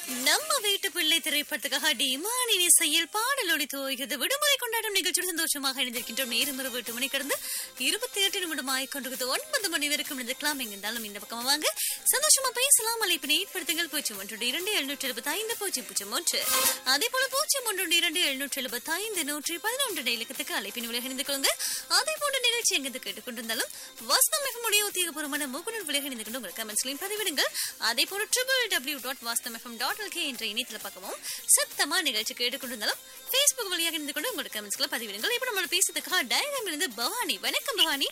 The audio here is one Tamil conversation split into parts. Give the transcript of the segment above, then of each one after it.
நம்ம வீட்டு பிள்ளை திரைப்படத்துக்காக டிமானி இசையில் பாடலொடி தோய்கிறது விடுமுறை கொண்டாடும் நிகழ்ச்சியோடு சந்தோஷமாக இணைந்திருக்கின்றோம் நேரம் இரவு எட்டு மணி கடந்து இருபத்தி எட்டு நிமிடம் ஆகிக்கொண்டிருக்கிறது ஒன்பது மணி வரைக்கும் இருந்திருக்கலாம் எங்க இருந்தாலும் இந்த பக்கம் வாங்க சந்தோஷமா பேசலாம் அழைப்பினை ஏற்படுத்துங்கள் பூஜ்ஜியம் ஒன்று இரண்டு எழுநூற்றி எழுபத்தி ஐந்து பூஜ்ஜியம் பூஜ்ஜியம் ஒன்று அதே போல பூஜ்ஜியம் ஒன்று இரண்டு எழுநூற்றி எழுபத்தி ஐந்து நூற்றி பதினொன்று இலக்கத்துக்கு அழைப்பின் விலை இணைந்து கொள்ளுங்க அதே போன்ற நிகழ்ச்சி எங்கு கேட்டுக்கொண்டிருந்தாலும் வாஸ்தம் எஃப்எம் உடைய உத்தியோகபூர்வமான மூக்குனர் விலை இணைந்து கொண்டு உங்கள் கமெண்ட்ஸ்களையும் பதிவிடுங்கள் அதே போல ட்ரிபிள் டபிள்யூ டாட் வாஸ்தம் எஃப்எம் டாட் எல்கே என்ற இணையதள பக்கமும் சத்தமா நிகழ்ச்சி கேட்டுக்கொண்டிருந்தாலும் ஃபேஸ்புக் வழியாக இருந்து கொண்டு உங்களோட கமெண்ட்ஸ்களை பதிவிடுங்கள் இப்போ நம்ம பேசுறதுக்காக டயக்ராம் இருந்து பவானி வணக்கம் பவானி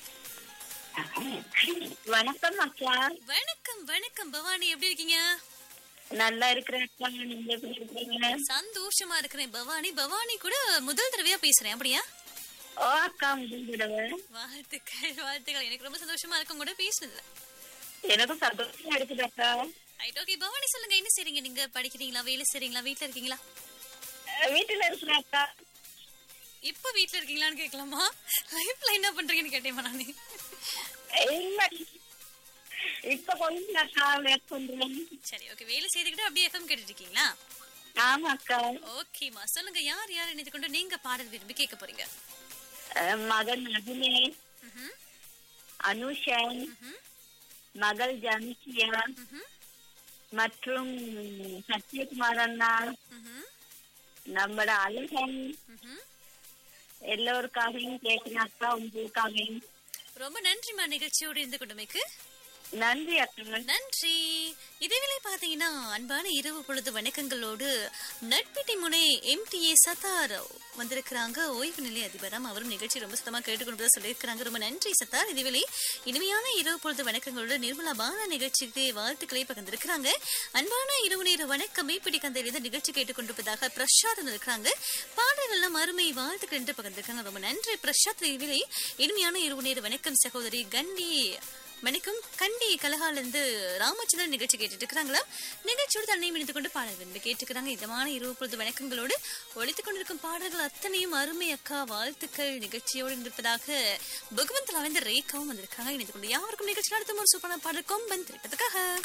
வணக்கம் அக்கா வணக்கம் வணக்கம் பவானி எப்படி இருக்கீங்க நல்லா இருக்கிறேன் அக்கா நீங்க எப்படி இருக்கீங்க சந்தோஷமா இருக்கிறேன் பவானி பவானி கூட முதல் தடவையா பேசுறேன் அப்படியா ஓ அக்கா முதல் தடவை வாழ்த்துக்கள் வாழ்த்துக்கள் எனக்கு ரொம்ப சந்தோஷமா இருக்கும் கூட பேசுனதுல எனக்கும் சந்தோஷமா இருக்குது அக்கா ரைட் ஓகே பவானி சொல்லுங்க என்ன செய்றீங்க நீங்க படிக்கிறீங்களா வேலை செய்றீங்களா வீட்ல இருக்கீங்களா அஹ் வீட்டுல இருக்கிறேன் அக்கா இப்ப வீட்ல இருக்கீங்களான்னு கேட்கலாமா லைஃப்ல என்ன பண்றீங்கன்னு கேட்டேன் நானு இல்ல இப்ப கொஞ்சம் அக்கா வேட் பண்றேன் சரி ஓகே வேலை செய்துக்கிட்டு அப்படியே எஃப்எம் கேட்டுட்டு இருக்கீங்களா ஆமா அக்கா ஓகேமா சொல்லுங்க யார் யார் இணைத்து கொண்டு நீங்க பாடல் விரும்பி கேட்க போறீங்க அஹ் மகன் அபினேஷ் ம்ஹும், அனுஷன் ம்ஹும், மகள் ஜானகியா ம்ஹும், மற்றும் சத்யகுமார் அண்ணா ம்ஹும், நம்மட அழகன் ம்ஹும். எல்லோருக்காகவும் கேட்கிறேன் அக்கா உங்களுக்காகவும் ரொம்ப நன்றிமா நிகழ்ச்சியோடு இருந்து கொண்டமைக்கு நன்றி அக்கா நன்றி இதேவேளை பாத்தீங்கன்னா அன்பான இரவு பொழுது வணக்கங்களோடு நட்பிட்டி முனை எம்டிஏ சத்தார் வந்திருக்கிறாங்க ஓய்வு நிலை அதிபரம் அவரும் நிகழ்ச்சி ரொம்ப சுத்தமா கேட்டுக்கொண்டு சொல்லியிருக்கிறாங்க ரொம்ப நன்றி சத்தார் இதேவேளை இனிமையான இரவு பொழுது வணக்கங்களோடு நிர்மலா பான நிகழ்ச்சிக்கு வாழ்த்துக்களை பகிர்ந்திருக்கிறாங்க அன்பான இரவு நேர வணக்கம் மீப்பிடி கந்தையிலிருந்து நிகழ்ச்சி கேட்டுக்கொண்டிருப்பதாக பிரசாத் இருக்கிறாங்க பாடல்கள்லாம் அருமை வாழ்த்துக்கள் என்று பகிர்ந்திருக்காங்க ரொம்ப நன்றி பிரசாத் இதேவேளை இனிமையான இரவு நேர வணக்கம் சகோதரி கண்டி மணிக்கும் கண்டி கலகால இருந்து ராமச்சந்திரன் நிகழ்ச்சி கேட்டுட்டு இருக்கிறாங்களா நிகழ்ச்சியோடு தன்னை இணைந்து கொண்டு பாடல் விரும்பி கேட்டுக்கிறாங்க இதமான இரவு பொழுது வணக்கங்களோடு ஒழித்துக் கொண்டிருக்கும் பாடல்கள் அத்தனையும் அருமை அக்கா வாழ்த்துக்கள் நிகழ்ச்சியோடு இருந்திருப்பதாக பகவந்த் வந்து ரேகாவும் வந்திருக்காங்க இணைந்து கொண்டு யாருக்கும் நிகழ்ச்சி நடத்தும் ஒரு சூப்பரான பாடல் கொம்பன் திரைப்பதற்காக